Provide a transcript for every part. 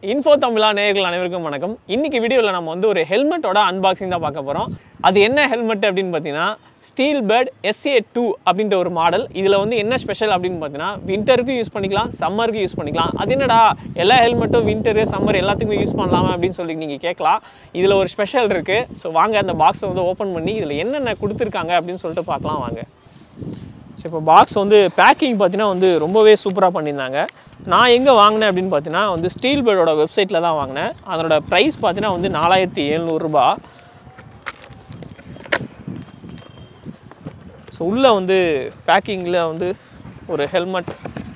info தமிழா நேயர்கள் அனைவருக்கும் வணக்கம் இன்னைக்கு வீடியோவில் நம்ம வந்து ஒரு ஹெல்மெட்டோட அன்பாக்சிங் தான் பார்க்க போகிறோம் அது என்ன ஹெல்மெட் அப்படின்னு பார்த்தீங்கன்னா ஸ்டீல் பேர்ட் எஸ்ஏ டூ அப்படின்ற ஒரு மாடல் இதில் வந்து என்ன ஸ்பெஷல் அப்படின்னு பார்த்தீங்கன்னா வின்டருக்கும் யூஸ் பண்ணிக்கலாம் சம்மருக்கும் யூஸ் பண்ணிக்கலாம் அது என்னடா எல்லா ஹெல்மெட்டும் வின்டரு சம்மர் எல்லாத்துக்குமே யூஸ் பண்ணலாமா அப்படின்னு சொல்லி நீங்கள் கேட்கலாம் இதில் ஒரு ஸ்பெஷல் இருக்குது ஸோ வாங்க அந்த பாக்ஸை வந்து ஓப்பன் பண்ணி இதில் என்னென்ன கொடுத்துருக்காங்க அப்படின்னு சொல்லிட்டு பார்க்கலாம் வாங்க ஸோ இப்போ பாக்ஸ் வந்து பேக்கிங் பார்த்தீங்கன்னா வந்து ரொம்பவே சூப்பராக பண்ணியிருந்தாங்க நான் எங்கே வாங்கினேன் அப்படின்னு பார்த்தீங்கன்னா வந்து ஸ்டீல் பேர்டோட வெப்சைட்டில் தான் வாங்கினேன் அதனோட ப்ரைஸ் பார்த்தீங்கன்னா வந்து நாலாயிரத்தி எழுநூறுபா ஸோ உள்ளே வந்து பேக்கிங்கில் வந்து ஒரு ஹெல்மெட்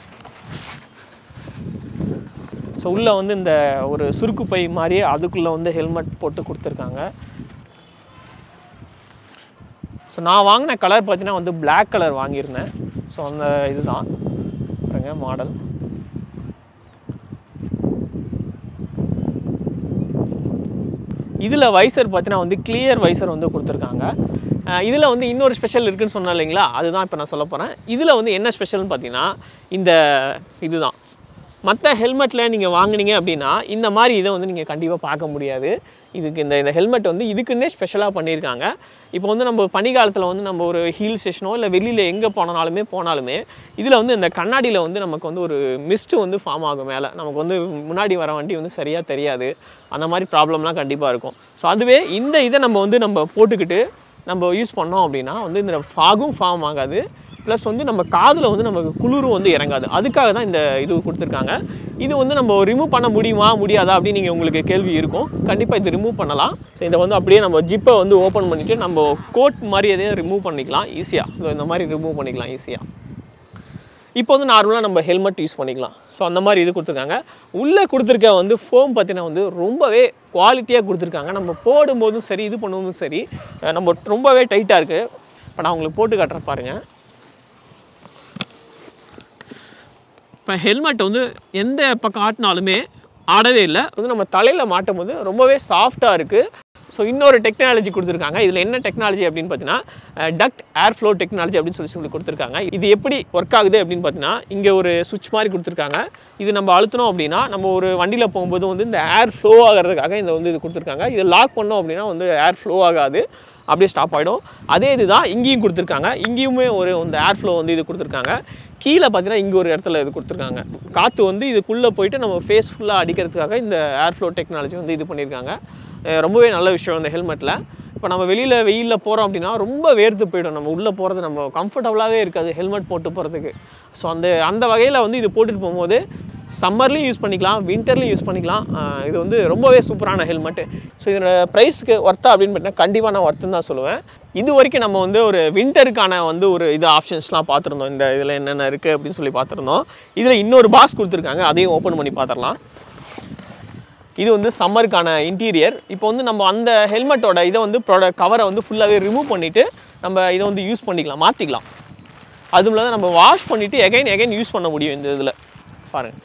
ஸோ உள்ளே வந்து இந்த ஒரு சுருக்கு பை மாதிரியே அதுக்குள்ளே வந்து ஹெல்மெட் போட்டு கொடுத்துருக்காங்க ஸோ நான் வாங்கின கலர் பார்த்தீங்கன்னா வந்து Black கலர் வாங்கியிருந்தேன் ஸோ அந்த இதுதான் பாருங்க மாடல் இதில் வைசர் பார்த்தீங்கன்னா வந்து கிளியர் வைசர் வந்து கொடுத்துருக்காங்க இதில் வந்து இன்னொரு ஸ்பெஷல் இருக்குன்னு சொன்னேன் இல்லைங்களா அதுதான் இப்போ நான் சொல்ல போகிறேன் இதில் வந்து என்ன ஸ்பெஷல்னு பார்த்தீங்கன்னா இந்த இதுதான் மற்ற ஹெல்மெட்டில் நீங்கள் வாங்குனீங்க அப்படின்னா இந்த மாதிரி இதை வந்து நீங்கள் கண்டிப்பாக பார்க்க முடியாது இதுக்கு இந்த இந்த ஹெல்மெட் வந்து இதுக்குன்னே ஸ்பெஷலாக பண்ணியிருக்காங்க இப்போ வந்து நம்ம பனிக்காலத்தில் வந்து நம்ம ஒரு ஹில் ஸ்டேஷனோ இல்லை வெளியில் எங்கே போனாலுமே போனாலுமே இதில் வந்து இந்த கண்ணாடியில் வந்து நமக்கு வந்து ஒரு மிஸ்ட்டு வந்து ஃபார்ம் ஆகும் மேலே நமக்கு வந்து முன்னாடி வர வண்டி வந்து சரியாக தெரியாது அந்த மாதிரி ப்ராப்ளம்லாம் கண்டிப்பாக இருக்கும் ஸோ அதுவே இந்த இதை நம்ம வந்து நம்ம போட்டுக்கிட்டு நம்ம யூஸ் பண்ணோம் அப்படின்னா வந்து இந்த ஃபாகும் ஃபார்ம் ஆகாது ப்ளஸ் வந்து நம்ம காதில் வந்து நமக்கு குளிரும் வந்து இறங்காது அதுக்காக தான் இந்த இது கொடுத்துருக்காங்க இது வந்து நம்ம ரிமூவ் பண்ண முடியுமா முடியாதா அப்படின்னு நீங்கள் உங்களுக்கு கேள்வி இருக்கும் கண்டிப்பாக இது ரிமூவ் பண்ணலாம் ஸோ இதை வந்து அப்படியே நம்ம ஜிப்பை வந்து ஓப்பன் பண்ணிவிட்டு நம்ம கோட் மாதிரி எதையும் ரிமூவ் பண்ணிக்கலாம் ஈஸியாக இந்த மாதிரி ரிமூவ் பண்ணிக்கலாம் ஈஸியாக இப்போ வந்து நார்மலாக நம்ம ஹெல்மெட் யூஸ் பண்ணிக்கலாம் ஸோ அந்த மாதிரி இது கொடுத்துருக்காங்க உள்ளே கொடுத்துருக்க வந்து ஃபோம் பார்த்தீங்கன்னா வந்து ரொம்பவே குவாலிட்டியாக கொடுத்துருக்காங்க நம்ம போடும்போதும் சரி இது பண்ணும்போதும் சரி அஹ் நம்ம ரொம்பவே டைட்டாக இருக்குது இப்போ நான் உங்களுக்கு போட்டு காட்டுறேன் பாருங்கள் இப்போ ஹெல்மெட் வந்து எந்த பக்கம் ஆட்டினாலுமே ஆடவே இல்லை வந்து நம்ம தலையில் மாட்டும் போது ரொம்பவே சாஃப்டாக இருக்குது ஸோ இன்னொரு டெக்னாலஜி கொடுத்துருக்காங்க இதில் என்ன டெக்னாலஜி அப்படின்னு பார்த்தீங்கன்னா டக்ட் ஏர் ஃப்ளோ டெக்னாலஜி அப்படின்னு சொல்லி சொல்லி கொடுத்துருக்காங்க இது எப்படி ஒர்க் ஆகுது அப்படின்னு பார்த்தீங்கன்னா இங்கே ஒரு சுவிட்ச் மாதிரி கொடுத்துருக்காங்க இது நம்ம அழுத்தினோம் அப்படின்னா நம்ம ஒரு வண்டியில் போகும்போது வந்து இந்த ஏர் ஃப்ளோ ஆகிறதுக்காக இந்த வந்து இது கொடுத்துருக்காங்க இதை லாக் பண்ணோம் அப்படின்னா வந்து ஏர் ஃப்ளோ ஆகாது அப்படியே ஸ்டாப் ஆகிடும் அதே இதுதான் இங்கேயும் கொடுத்துருக்காங்க இங்கேயுமே ஒரு இந்த ஏர் ஃப்ளோ வந்து இது கொடுத்துருக்காங்க கீழே பார்த்தீங்கன்னா இங்கே ஒரு இடத்துல இது கொடுத்துருக்காங்க காற்று வந்து இதுக்குள்ளே போயிட்டு நம்ம ஃபேஸ் ஃபுல்லாக அடிக்கிறதுக்காக இந்த ஏர் ஃப்ளோ டெக்னாலஜி வந்து இது பண்ணியிருக்காங்க அஹ் ரொம்பவே நல்ல விஷயம் இந்த ஹெல்மெட்டில் இப்போ நம்ம வெளியில் வெயிலில் போகிறோம் அப்படின்னா ரொம்ப வேர்த்து போயிடும் நம்ம உள்ளே போகிறது நம்ம கம்ஃபர்டபுளாகவே இருக்காது ஹெல்மெட் போட்டு போகிறதுக்கு ஸோ அந்த அந்த வகையில் வந்து இது போட்டுட்டு போகும்போது சம்மர்லேயும் யூஸ் பண்ணிக்கலாம் வின்டர்லேயும் யூஸ் பண்ணிக்கலாம் அஹ் இது வந்து ரொம்பவே சூப்பரான ஹெல்மெட்டு ஸோ இதோட ப்ரைஸ்க்கு ஒர்த்தா அப்படின்னு பார்த்தீங்கன்னா கண்டிப்பாக நான் ஒர்த்துன்னு தான் சொல்லுவேன் இது வரைக்கும் நம்ம வந்து ஒரு வின்டருக்கான வந்து ஒரு இது ஆப்ஷன்ஸ்லாம் பார்த்துருந்தோம் இந்த இதில் என்னென்ன இருக்குது அப்படின்னு சொல்லி பார்த்துருந்தோம் இதில் இன்னொரு பாக்ஸ் கொடுத்துருக்காங்க அதையும் ஓப்பன் பண்ணி பார்த்துடலாம் இது வந்து சம்மருக்கான இன்டீரியர் இப்போ வந்து நம்ம அந்த ஹெல்மெட்டோட இதை வந்து ப்ராடக்ட் கவரை வந்து ஃபுல்லாகவே ரிமூவ் பண்ணிவிட்டு நம்ம இதை வந்து யூஸ் பண்ணிக்கலாம் மாற்றிக்கலாம் அதுவும் இல்லாத நம்ம வாஷ் பண்ணிவிட்டு எகைன் எகைன் யூஸ் பண்ண முடியும் இந்த இதில் பாருங்கள்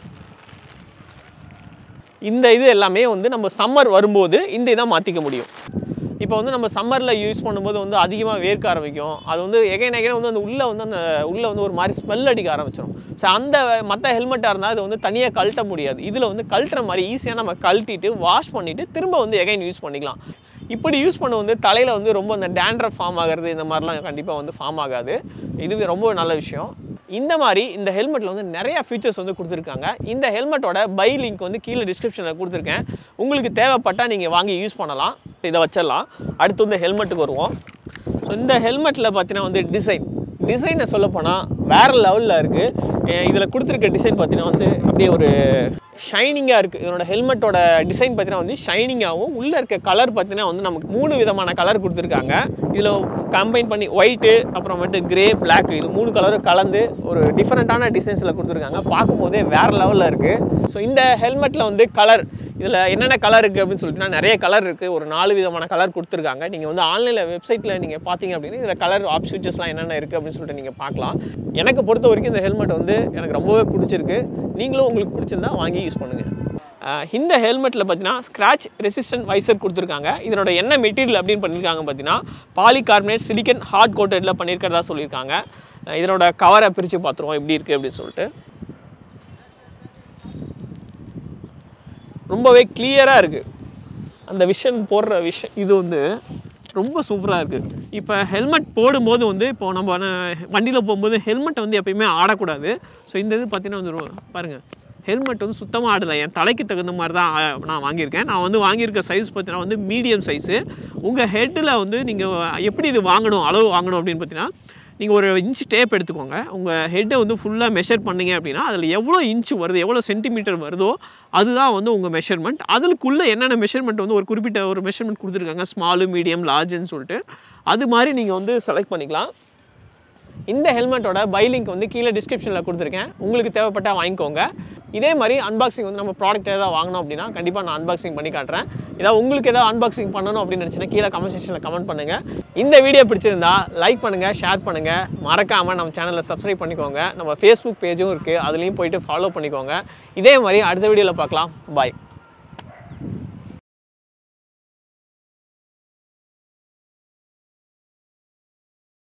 இந்த இது எல்லாமே வந்து நம்ம சம்மர் வரும்போது இந்த இதை மாற்றிக்க முடியும் இப்போ வந்து நம்ம சம்மரில் யூஸ் பண்ணும்போது வந்து அதிகமாக வேர்க்க ஆரம்பிக்கும் அது வந்து எகைன் எகைன் வந்து அந்த உள்ளே வந்து அந்த உள்ளே வந்து ஒரு மாதிரி ஸ்மெல் அடிக்க ஆரம்பிச்சிடும் ஸோ அந்த மற்ற ஹெல்மெட்டாக இருந்தால் அது வந்து தனியாக கழட்ட முடியாது இதில் வந்து கழட்டுற மாதிரி ஈஸியாக நம்ம கழட்டிட்டு வாஷ் பண்ணிவிட்டு திரும்ப வந்து எகைன் யூஸ் பண்ணிக்கலாம் இப்படி யூஸ் பண்ண வந்து தலையில் வந்து ரொம்ப அந்த டேண்ட்ரஃப் ஃபார்ம் ஆகிறது இந்த மாதிரிலாம் கண்டிப்பாக வந்து ஃபார்ம் ஆகாது இது ரொம்ப நல்ல விஷயம் இந்த மாதிரி இந்த ஹெல்மெட்டில் வந்து நிறைய ஃபீச்சர்ஸ் வந்து கொடுத்துருக்காங்க இந்த ஹெல்மெட்டோட பை லிங்க் வந்து கீழே டிஸ்கிரிப்ஷனில் கொடுத்துருக்கேன் உங்களுக்கு தேவைப்பட்டால் நீங்கள் வாங்கி யூஸ் பண்ணலாம் இதை வச்சிடலாம் அடுத்து வந்து ஹெல்மெட்டுக்கு வருவோம் ஸோ இந்த ஹெல்மெட்டில் பார்த்தீங்கன்னா வந்து டிசைன் டிசைனை சொல்லப்போனால் வேறு லெவலில் இருக்குது இதில் கொடுத்துருக்க டிசைன் பார்த்தீங்கன்னா வந்து அப்படியே ஒரு ஷைனிங்காக இருக்குது இதனோட ஹெல்மெட்டோட டிசைன் பார்த்தீங்கன்னா வந்து ஷைனிங்காகவும் உள்ளே இருக்க கலர் பார்த்தீங்கன்னா வந்து நமக்கு மூணு விதமான கலர் கொடுத்துருக்காங்க இதில் கம்பைன் பண்ணி ஒயிட்டு அப்புறமேட்டு கிரே Black இது மூணு கலரும் கலந்து ஒரு டிஃப்ரெண்ட்டான டிசைன்ஸில் கொடுத்துருக்காங்க பார்க்கும்போதே வேறு லெவலில் இருக்குது ஸோ இந்த ஹெல்மெட்டில் வந்து கலர் இதில் என்னென்ன கலர் இருக்குது அப்படின்னு சொல்லிட்டுனா நிறைய கலர் இருக்குது ஒரு நாலு விதமான கலர் கொடுத்துருக்காங்க நீங்கள் வந்து ஆன்லைனில் வெப்சைட்டில் நீங்கள் பார்த்தீங்க அப்படின்னா இதில் கலர் ஆப்ஷன்ஸ்லாம் என்னென்ன இருக்குது அப்படின்னு சொல்லிட்டு நீங்கள் பார்க்கலாம் எனக்கு பொறுத்த வரைக்கும் இந்த ஹெல்மெட் வந்து எனக்கு ரொம்பவே பிடிச்சிருக்கு நீங்களும் உங்களுக்கு பிடிச்சிருந்தா வாங்கி யூஸ் பண்ணுங்கள் அஹ் இந்த ஹெல்மெட்டில் பார்த்தீங்கன்னா ஸ்க்ராட்ச் ரெசிஸ்டன்ட் வைசர் கொடுத்துருக்காங்க இதனோட என்ன மெட்டீரியல் அப்படின்னு பண்ணியிருக்காங்க பார்த்தீங்கன்னா பாலிகார்பனேட் சிலிக்கன் ஹார்ட் கோட்டடில் பண்ணியிருக்கிறதா சொல்லியிருக்காங்க அஹ் இதனோட கவரை பிரித்து பார்த்துருவோம் எப்படி இருக்குது அப்படின்னு சொல்லிட்டு ரொம்பவே கிளியராக இருக்குது அந்த விஷன் போடுற விஷன் இது வந்து ரொம்ப சூப்பராக இருக்குது இப்போ ஹெல்மெட் போடும்போது வந்து இப்போ நம்ம வண்டியில் போகும்போது ஹெல்மெட்டை வந்து எப்பயுமே ஆடக்கூடாது ஸோ இந்த இது பார்த்தீங்கன்னா வந்து ரொ- பாருங்க ஹெல்மெட் வந்து சுத்தமாக ஆடலை என் தலைக்கு தகுந்த மாதிரி தான் ஆ, நான் வாங்கியிருக்கேன் நான் வந்து வாங்கியிருக்க சைஸ் பார்த்தீங்கன்னா வந்து மீடியம் சைஸு உங்கள் ஹெட்டில் வந்து நீங்கள் எப்படி இது வாங்கணும் அளவு வாங்கணும் அப்படின்னு பார்த்தீங்கன்னா நீங்கள் ஒரு இன்ச் டேப் எடுத்துக்கோங்க உங்கள் ஹெட்டை வந்து ஃபுல்லாக மெஷர் பண்ணீங்க அப்படின்னா அதில் எவ்வளோ இன்ச் வருது எவ்வளோ சென்டிமீட்டர் வருதோ அதுதான் வந்து உங்கள் மெஷர்மெண்ட் அதுக்குள்ளே என்னென்ன மெஷர்மெண்ட் வந்து ஒரு குறிப்பிட்ட ஒரு மெஷர்மெண்ட் கொடுத்துருக்காங்க ஸ்மாலு மீடியம் லார்ஜ்னு சொல்லிட்டு அது மாதிரி நீங்கள் வந்து செலக்ட் பண்ணிக்கலாம் இந்த ஹெல்மெட்டோட பை லிங்க் வந்து கீழே டிஸ்கிரிப்ஷனில் கொடுத்துருக்கேன் உங்களுக்கு தேவைப்பட்டால் வாங்கிக்கோங்க இதே மாதிரி அன்பாக்சிங் வந்து நம்ம ப்ராடக்ட் ஏதாவது வாங்கணும் அப்படின்னா கண்டிப்பாக நான் அன்பாக்சிங் பண்ணி காட்டுறேன் ஏதாவது உங்களுக்கு ஏதாவது அன்பாக்சிங் பண்ணணும் அப்படின்னு நினச்சினா கீழே கமெண்ட் செக்ஷனில் கமெண்ட் பண்ணுங்கள் இந்த வீடியோ பிடிச்சிருந்தா லைக் பண்ணுங்கள் ஷேர் பண்ணுங்கள் மறக்காமல் நம்ம சேனலில் சப்ஸ்கிரைப் பண்ணிக்கோங்க நம்ம ஃபேஸ்புக் பேஜும் இருக்குது அதுலேயும் போயிட்டு ஃபாலோ பண்ணிக்கோங்க இதே மாதிரி அடுத்த வீடியோவில் பார்க்கலாம் பாய்